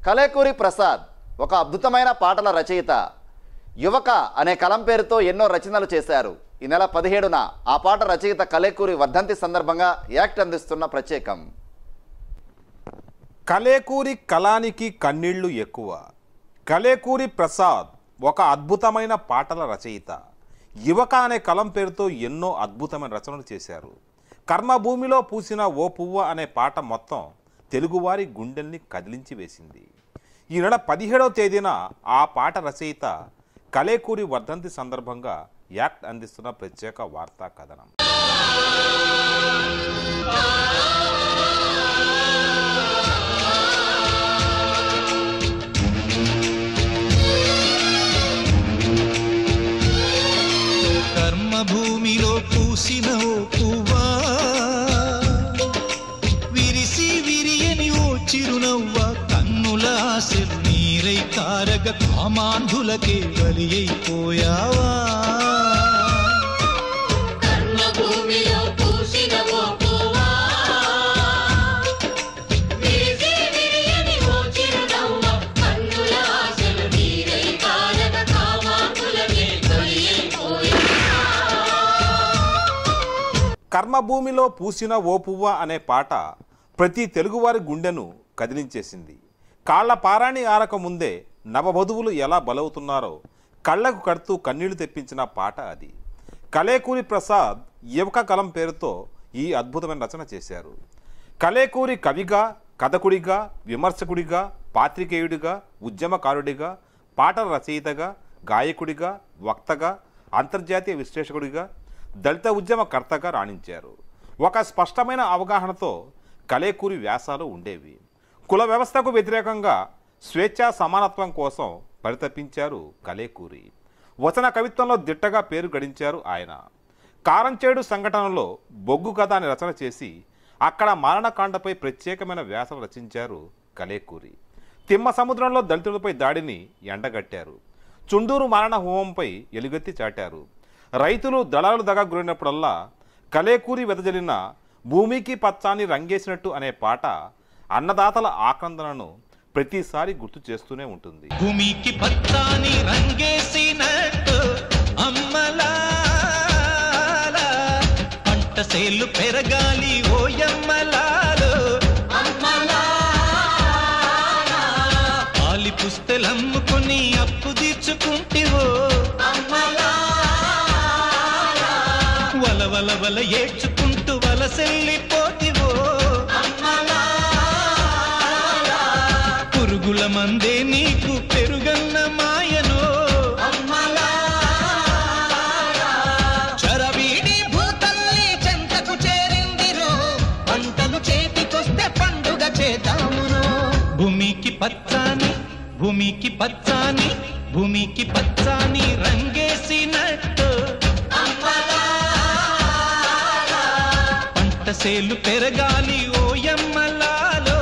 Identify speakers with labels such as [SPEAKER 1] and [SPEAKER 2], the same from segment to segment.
[SPEAKER 1] కలేకూరి ప్రసాద్ ఒక అద్భుతమైన పాటల రచయిత యువక అనే కలం పేరుతో ఎన్నో రచనలు చేశారు ఈ నెల పదిహేడున ఆ పాట రచయిత కలేకూరి వర్ధంతి సందర్భంగా యాక్ట్ అందిస్తున్న ప్రత్యేకం
[SPEAKER 2] కలేకూరి కళానికి కన్నీళ్లు ఎక్కువ కలేకూరి ప్రసాద్ ఒక అద్భుతమైన పాటల రచయిత యువక అనే కలం పేరుతో ఎన్నో అద్భుతమైన రచనలు చేశారు కర్మభూమిలో పూసిన ఓ పువ్వ అనే పాట మొత్తం తెలుగువారి గుండెల్ని కదిలించి వేసింది ఈ నెల పదిహేడవ తేదీన ఆ పాట రచయిత కలేకూరి వర్ధంతి సందర్భంగా యాక్ట్ అందిస్తున్న ప్రత్యేక వార్తా కథనం
[SPEAKER 3] కర్మభూమిలో పూసిన ఓ పువ్వా విరిసి విరియని ఓ చిరునవ్వ కన్నుల ఆశలు నీరై కారగ కామాంధులకే బలి అయిపోయావా
[SPEAKER 4] కర్మభూమిలో పూసిన ఓ పువ్వా విరిసి విరియని ఓ చిరునవ్వ కన్నుల ఆశలు నీరై కారక కామాకులకే బలి అయిపోయా
[SPEAKER 2] కర్మభూమిలో పూసిన ఓ పువ్వ అనే పాట ప్రతి తెలుగువారి గుండెను కదిలించేసింది కాళ్ల పారాణి ఆరక ముందే నవవధువులు ఎలా బలవుతున్నారో కళ్ళకు కడుతూ కన్నీళ్లు తెప్పించిన పాట అది కలేకూరి ప్రసాద్ యువక కలం పేరుతో ఈ అద్భుతమైన రచన చేశారు కలేకూరి కవిగా కథకుడిగా విమర్శకుడిగా పాత్రికేయుడిగా ఉద్యమకారుడిగా పాటల రచయితగా గాయకుడిగా వక్తగా అంతర్జాతీయ విశ్లేషకుడిగా దళిత ఉద్యమకర్తగా రాణించారు ఒక స్పష్టమైన అవగాహనతో కలేకూరి వ్యాసాలు ఉండేవి కుల వ్యవస్థకు వ్యతిరేకంగా స్వేచ్ఛా సమానత్వం కోసం పరితపించారు కలేకూరి వచన కవిత్వంలో దిట్టగా పేరు గడించారు ఆయన కారంచేడు సంఘటనలో బొగ్గు కథ అని రచన చేసి అక్కడ మారణకాండపై ప్రత్యేకమైన వ్యాసం రచించారు కలేకూరి తిమ్మ సముద్రంలో దళితులపై దాడిని ఎండగట్టారు చుండూరు మారణ హోమంపై ఎలుగెత్తి చాటారు రైతులు దళాలు దగా గురైనప్పుడల్లా కలేకూరి వెదజల్లిన భూమికి పచ్చాని రంగేసినట్టు అనే పాట అన్నదాతల ఆక్రందనను ప్రతిసారి గుర్తు చేస్తూనే ఉంటుంది
[SPEAKER 3] భూమికి పచ్చాని రంగేసినట్టు అమ్మలాల పంట సేలు పెరగాలి ఓయమ్మలాలు ఆలి పుస్తెలమ్ముకుని అప్పు తీర్చుకుంటివో వల వల వల ఏడ్చుకుంటూ వలసెల్లిపోతివో పురుగుల మందే నీకు పెరుగన్న మాయను చరవీడి భూతల్లి చెంతకు చేరిందిరో పంటలు చేతికొస్తే పండుగ చేద్దామును భూమికి పచ్చాని భూమికి పచ్చాని భూమికి పచ్చాని రంగేసినట్టు పంట సేలు పెరగాలి ఓయమ్మలాలో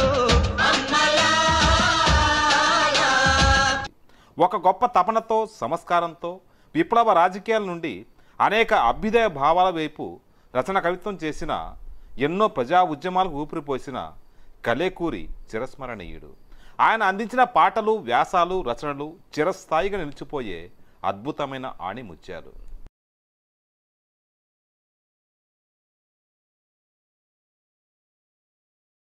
[SPEAKER 2] ఒక గొప్ప తపనతో సంస్కారంతో విప్లవ రాజకీయాల నుండి అనేక అభ్యుదయ భావాల వైపు రచన కవిత్వం చేసిన ఎన్నో ప్రజా ఉద్యమాలకు ఊపిరిపోసిన కలేకూరి చిరస్మరణీయుడు ఆయన అందించిన పాటలు వ్యాసాలు రచనలు చిరస్థాయిగా నిలిచిపోయే అద్భుతమైన ఆణిముత్యాలు